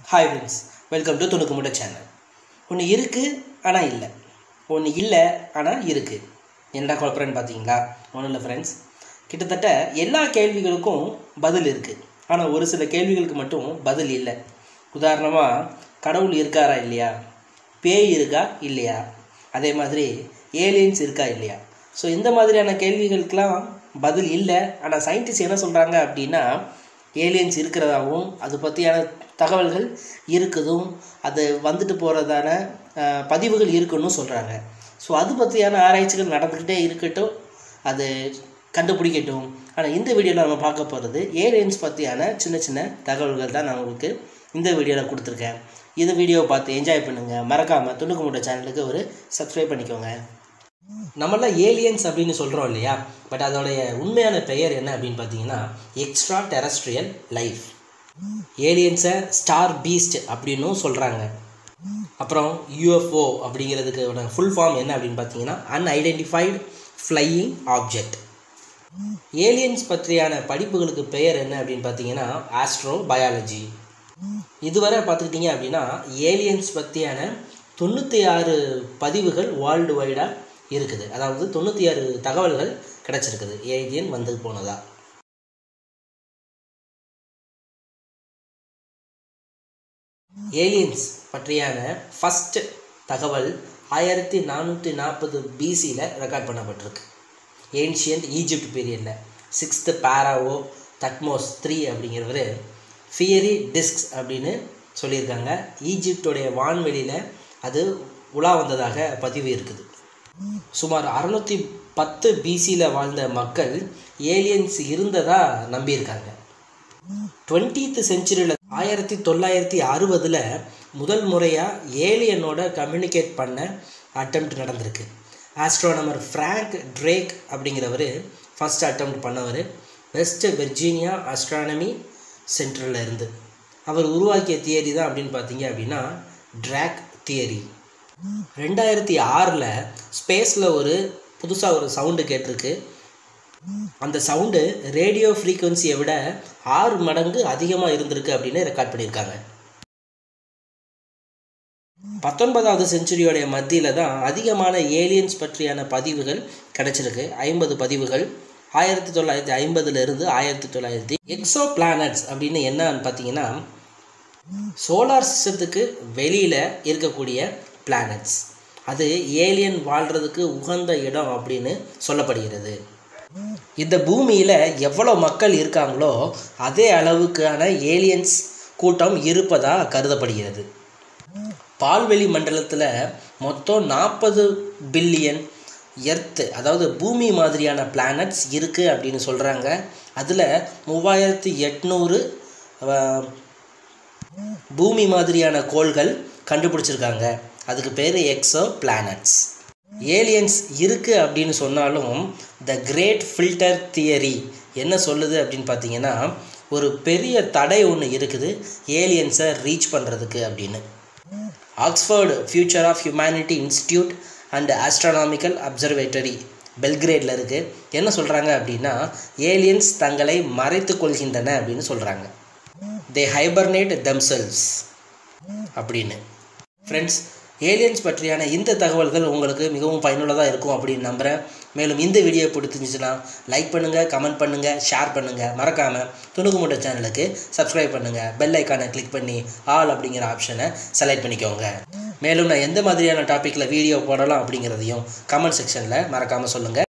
hi friends welcome to துணுக்கு முட்டை channel ஒன்று இருக்குது ஆனால் இல்லை ஒன்று இல்லை ஆனால் இருக்குது என்னடா குழப்பறேன்னு பார்த்தீங்களா ஒன்றும் இல்லை ஃப்ரெண்ட்ஸ் கிட்டத்தட்ட எல்லா கேள்விகளுக்கும் பதில் இருக்குது ஆனால் ஒரு சில கேள்விகளுக்கு மட்டும் பதில் இல்லை உதாரணமாக கடவுள் இருக்காரா இல்லையா பேய் இருக்கா இல்லையா அதே மாதிரி ஏலியன்ஸ் இருக்கா இல்லையா ஸோ இந்த மாதிரியான கேள்விகளுக்கெல்லாம் பதில் இல்லை ஆனால் சயின்டிஸ்ட் என்ன சொல்கிறாங்க அப்படின்னா ஏலியன்ஸ் இருக்கிறதாகவும் அது பற்றியான தகவல்கள் இருக்குதும் அது வந்துட்டு போகிறதான அஹ், பதிவுகள் இருக்குன்னு சொல்கிறாங்க ஸோ அது பற்றியான ஆராய்ச்சிகள் நடந்துக்கிட்டே இருக்கட்டும் அது கண்டுபிடிக்கட்டும் ஆனால் இந்த வீடியோவில் நம்ம பார்க்க போகிறது ஏலியன்ஸ் பற்றியான சின்ன சின்ன தகவல்கள் தான் நான் உங்களுக்கு இந்த வீடியோவில் கொடுத்துருக்கேன் இந்த வீடியோவை பார்த்து என்ஜாய் பண்ணுங்கள் மறக்காமல் துணுக்கு மூட்டை சேனலுக்கு ஒரு சப்ஸ்கிரைப் பண்ணிக்கோங்க நம்மளாம் ஏலியன்ஸ் அப்படின்னு சொல்கிறோம் இல்லையா பட் அதோடைய உண்மையான பெயர் என்ன அப்படின்னு பார்த்தீங்கன்னா எக்ஸ்ட்ரா டெரஸ்ட்ரியல் லைஃப் ஏலியன்ஸை ஸ்டார் பீஸ்ட் அப்படின்னும் சொல்கிறாங்க அப்புறம் யூஎஃப்ஓ அப்படிங்கிறதுக்கு ஃபுல் ஃபார்ம் என்ன அப்படின்னு பார்த்தீங்கன்னா அன்ஐடென்டிஃபைடு ஃப்ளையிங் ஆப்ஜெக்ட் ஏலியன்ஸ் பற்றியான படிப்புகளுக்கு பெயர் என்ன அப்படின்னு பார்த்தீங்கன்னா ஆஸ்ட்ரோ பயாலஜி இதுவரை பார்த்துக்கிட்டிங்க அப்படின்னா ஏலியன்ஸ் பற்றியான தொண்ணூற்றி ஆறு பதிவுகள் வேர்ல்டு வைடாக இருக்குது அதாவது தொண்ணூற்றி ஆறு தகவல்கள் கிடச்சிருக்குது ஏலியன் வந்து போனதா ஏலியன்ஸ் பற்றியான ஃபஸ்ட் தகவல் ஆயிரத்தி நானூற்றி நாற்பது பிசியில் ரெக்கார்ட் பண்ணப்பட்டிருக்கு ஏன்ஷியன்ட் ஈஜிப்ட் பீரியடில் சிக்ஸ்த்து பேராவோ தட்மோஸ் த்ரீ அப்படிங்கிறவர் ஃபியரி டிஸ்க்ஸ் அப்படின்னு சொல்லியிருக்காங்க ஈஜிப்டோடைய வான்வெளியில் அது உலா வந்ததாக பதிவு இருக்குது சுமார் அறுநூற்றி பத்து பிசியில் வாழ்ந்த மக்கள் ஏலியன்ஸ் இருந்ததா நம்பியிருக்காங்க டுவெண்ட்டீத் செஞ்சுரியில் ஆயிரத்தி தொள்ளாயிரத்தி அறுபதில் முதல் முறையாக ஏலியனோட கம்யூனிகேட் பண்ண அட்டம்ப்ட் நடந்திருக்கு ஆஸ்ட்ரோனமர் ஃப்ராங்க் ட்ரேக் அப்படிங்கிறவர் ஃபர்ஸ்ட் அட்டம்ப்ட் பண்ணவர் வெஸ்ட் வெர்ஜீனியா ஆஸ்ட்ரானமி சென்டரில் இருந்து அவர் உருவாக்கிய தியரி தான் அப்படின்னு பார்த்தீங்க அப்படின்னா ட்ராக் தியரி ரெண்டாயிரத்தி ஆறில் ஸ்பேஸில் ஒரு புதுசாக ஒரு சவுண்டு கேட்டிருக்கு அந்த சவுண்டு ரேடியோ ஃப்ரீக்குவன்சியை விட ஆறு மடங்கு அதிகமாக இருந்திருக்கு அப்படின்னு ரெக்கார்ட் பண்ணியிருக்காங்க பத்தொன்பதாவது செஞ்சுரியோடைய மத்தியில் தான் அதிகமான ஏலியன்ஸ் பற்றியான பதிவுகள் கிடைச்சிருக்கு ஐம்பது பதிவுகள் ஆயிரத்தி தொள்ளாயிரத்தி ஐம்பதுலேருந்து ஆயிரத்தி தொள்ளாயிரத்தி எக்ஸோ பிளானட்ஸ் அப்படின்னு என்னன்னு பார்த்தீங்கன்னா சோலார் சிஸ்டத்துக்கு வெளியில் இருக்கக்கூடிய பிளானட்ஸ் அது ஏலியன் வாழ்கிறதுக்கு உகந்த இடம் அப்படின்னு சொல்லப்படுகிறது இந்த பூமியில் எவ்வளோ மக்கள் இருக்காங்களோ அதே அளவுக்கான ஏலியன்ஸ் கூட்டம் இருப்பதாக கருதப்படுகிறது பால்வெளி மண்டலத்தில் மொத்தம் நாற்பது பில்லியன் எர்த்து அதாவது பூமி மாதிரியான பிளானட்ஸ் இருக்குது அப்படின்னு சொல்கிறாங்க அதில் மூவாயிரத்தி எட்நூறு பூமி மாதிரியான கோள்கள் கண்டுபிடிச்சிருக்காங்க அதுக்கு பேர் எக்ஸோ பிளானட்ஸ் ஏலியன்ஸ் இருக்குது அப்படின்னு சொன்னாலும் த கிரேட் ஃபில்டர் தியரி என்ன சொல்லுது அப்படின்னு பார்த்தீங்கன்னா ஒரு பெரிய தடை ஒன்று இருக்குது ஏலியன்ஸை ரீச் பண்ணுறதுக்கு அப்படின்னு Oxford Future of Humanity Institute and astronomical observatory பெல்கிரேடில் இருக்குது என்ன சொல்கிறாங்க அப்படின்னா ஏலியன்ஸ் தங்களை மறைத்து கொள்கின்றன அப்படின்னு சொல்கிறாங்க தே ஹைபர்னேட் தெம்செல்ஸ் அப்படின்னு ஃப்ரெண்ட்ஸ் ஏலியன்ஸ் பற்றியான இந்த தகவல்கள் உங்களுக்கு மிகவும் பயனுள்ளதாக இருக்கும் அப்படின்னு நம்புகிறேன் மேலும் இந்த வீடியோ பிடிச்சிருந்துச்சுன்னா லைக் பண்ணுங்கள் கமெண்ட் பண்ணுங்கள் ஷேர் பண்ணுங்கள் மறக்காமல் துணுக்கு மூட்டை சேனலுக்கு சப்ஸ்கிரைப் பண்ணுங்கள் பெல் ஐக்கானை கிளிக் பண்ணி ஆல் அப்படிங்கிற ஆப்ஷனை செலக்ட் பண்ணிக்கோங்க மேலும் நான் எந்த மாதிரியான டாப்பிக்கில் வீடியோ போடலாம் அப்படிங்கிறதையும் கமெண்ட் செக்ஷனில் மறக்காமல் சொல்லுங்கள்